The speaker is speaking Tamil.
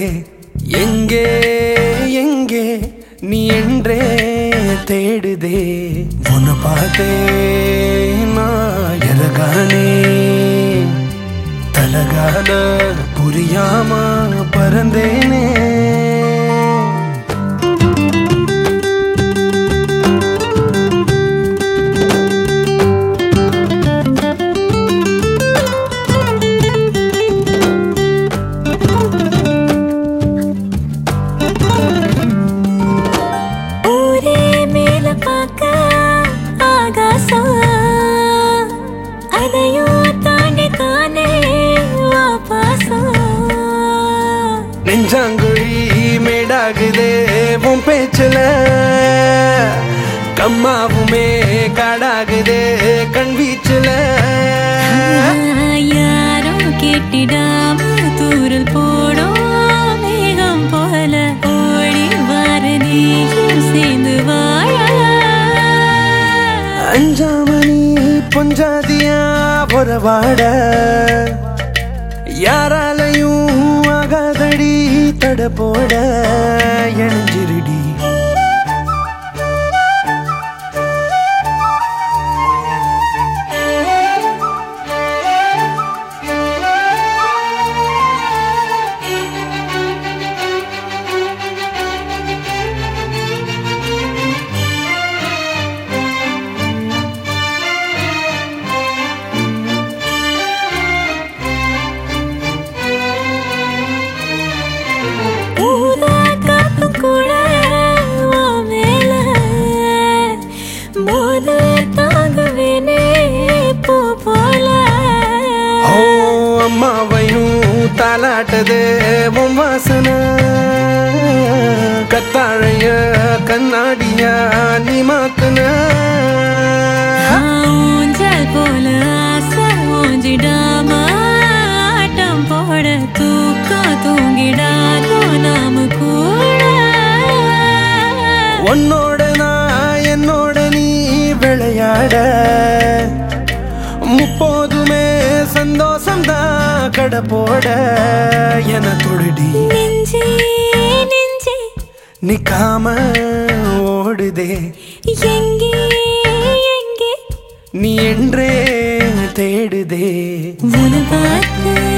ஓடுதே எங்கே எங்கே நீ என்றே தேடுதே உன்னை பார்த்தே நான் எலகானே தலகால புரியாம பறந்தேனே ஊரே மேல பார்க்க ஆகாசம் அதையும் தாண்டி தானே வா பாசம் நெஞ்சாங்குழி மேடாகுதே உன் பேச்சுல கம்மாவுமே காடாகுதே கண் வீச்சுல யாரும் கேட்டிடாம தூரல் போடும் மேகம் போல ஓடி வாரதியும் சேர்ந்து வாழ அஞ்சாமணி பொஞ்சாதியா பொறவாட யாராலையும் ஆகாதடி தட போட எழிஞ்சிருடி ஊதா காத்து கூட உன் மேல மோத தாங்குவேனே பூ போல ஓ அம்மாவையும் தாலாட்டதே உன் வாசனை கத்தாழைய கண்ணாடியா நீ மாத்துன ஊஞ்சல் போல ஆசை ஊஞ்சிடாம ஆட்டம் போட தூக்கம் தூங்கிடாதோ நாம கூட உன்னோட நான் என்னோட நீ விளையாட முப்போதுமே சந்தோஷம்தான் கடை போட என தொடுடி நெஞ்சே நெஞ்சே நிக்காம ஓடுதே எங்கே எங்கே நீ என்றே தேடுதே உன பார்த்து